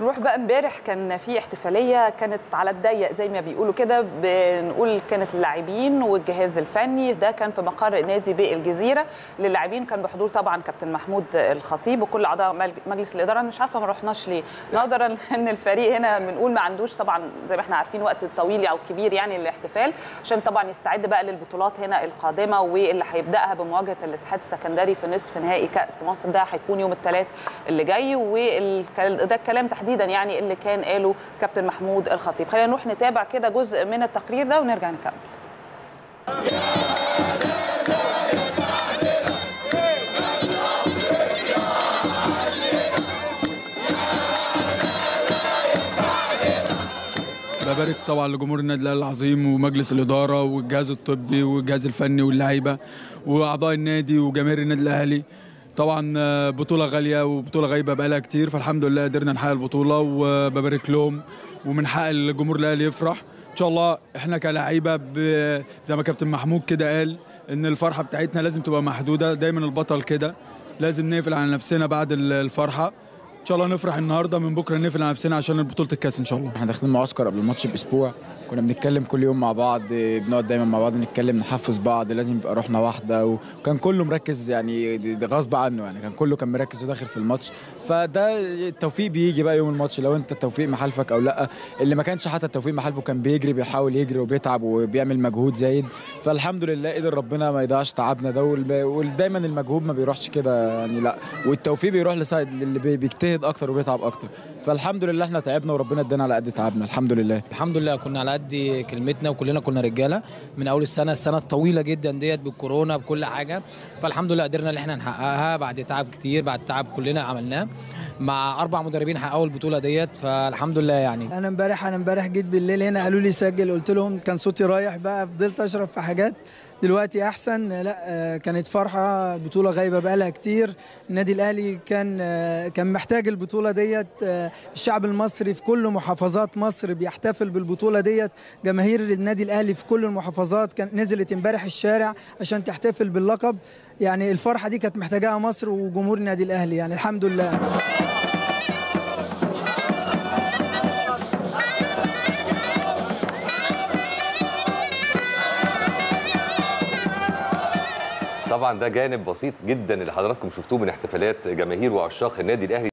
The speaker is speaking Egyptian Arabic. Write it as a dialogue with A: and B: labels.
A: نروح بقى امبارح كان في احتفاليه كانت على الضيق زي ما بيقولوا كده بنقول كانت اللاعبين والجهاز الفني ده كان في مقر نادي بالجزيره للاعبين كان بحضور طبعا كابتن محمود الخطيب وكل اعضاء مجلس الاداره انا مش عارفه ما رحناش ليه نظرا ان الفريق هنا بنقول ما عندوش طبعا زي ما احنا عارفين وقت طويل او كبير يعني للاحتفال عشان طبعا يستعد بقى للبطولات هنا القادمه واللي هيبداها بمواجهه الاتحاد السكندري في نصف نهائي كاس مصر ده هيكون يوم الثلاث اللي جاي وده الكلام تحديدا يعني اللي كان قاله كابتن محمود الخطيب خلينا نروح نتابع كده جزء من التقرير ده ونرجع نكمل
B: ببارك طبعا لجمهور النادي الاهلي العظيم ومجلس الاداره والجهاز الطبي والجهاز الفني واللعيبه واعضاء النادي وجماهير النادي الاهلي طبعا بطوله غاليه وبطوله غايبه بقالها كتير فالحمد لله قدرنا نحقق البطوله وببارك لهم ومن حق الجمهور الاهلي يفرح ان شاء الله احنا كلاعيبه زي ما كابتن محمود كده قال ان الفرحه بتاعتنا لازم تبقى محدوده دايما البطل كده لازم نقفل على نفسنا بعد الفرحه ان شاء الله نفرح النهارده من بكره نقفل على نفسنا عشان بطوله الكاس ان شاء الله
C: احنا داخلين معسكر قبل الماتش باسبوع كنا بنتكلم كل يوم مع بعض بنقعد دايما مع بعض نتكلم نحفز بعض لازم يبقى روحنا واحده وكان كله مركز يعني غصب عنه يعني كان كله كان مركز وداخل في الماتش فده التوفيق بيجي بقى يوم الماتش لو انت التوفيق محالفك او لا اللي ما كانش حتى التوفيق محالفه كان بيجري بيحاول يجري وبيتعب وبيعمل مجهود زايد فالحمد لله قدر ربنا ما يضيعش تعبنا ده ودايما المجهود ما بيروحش كده يعني لا والتوفيق بيروح لسايد اللي بيجتهد اكتر وبيتعب اكتر فالحمد لله احنا تعبنا وربنا ادانا على قد تعبنا الحمد لله
D: الحمد لله كنا على قد كلمتنا وكلنا كنا رجاله من اول السنه السنه الطويله جدا ديت بالكورونا بكل حاجه فالحمد لله قدرنا ان احنا نحققها بعد تعب كتير بعد تعب كلنا عملناه مع اربع مدربين حققوا البطوله ديت فالحمد لله يعني
E: انا امبارح انا امبارح جيت بالليل هنا قالوا لي سجل قلت لهم كان صوتي رايح بقى فضلت اشرب في حاجات دلوقتي احسن لا كانت فرحه بطوله غايبه بقالها كتير النادي الاهلي كان كان محتاج البطوله ديت الشعب المصري في كل محافظات مصر بيحتفل بالبطوله ديت جماهير النادي الاهلي في كل المحافظات كانت نزلت امبارح الشارع عشان تحتفل باللقب يعني الفرحه دي كانت محتاجاها مصر وجمهور النادي الاهلي يعني الحمد لله
F: طبعا ده جانب بسيط جدا اللي حضراتكم شفتوه من احتفالات جماهير وعشاق النادي الاهلي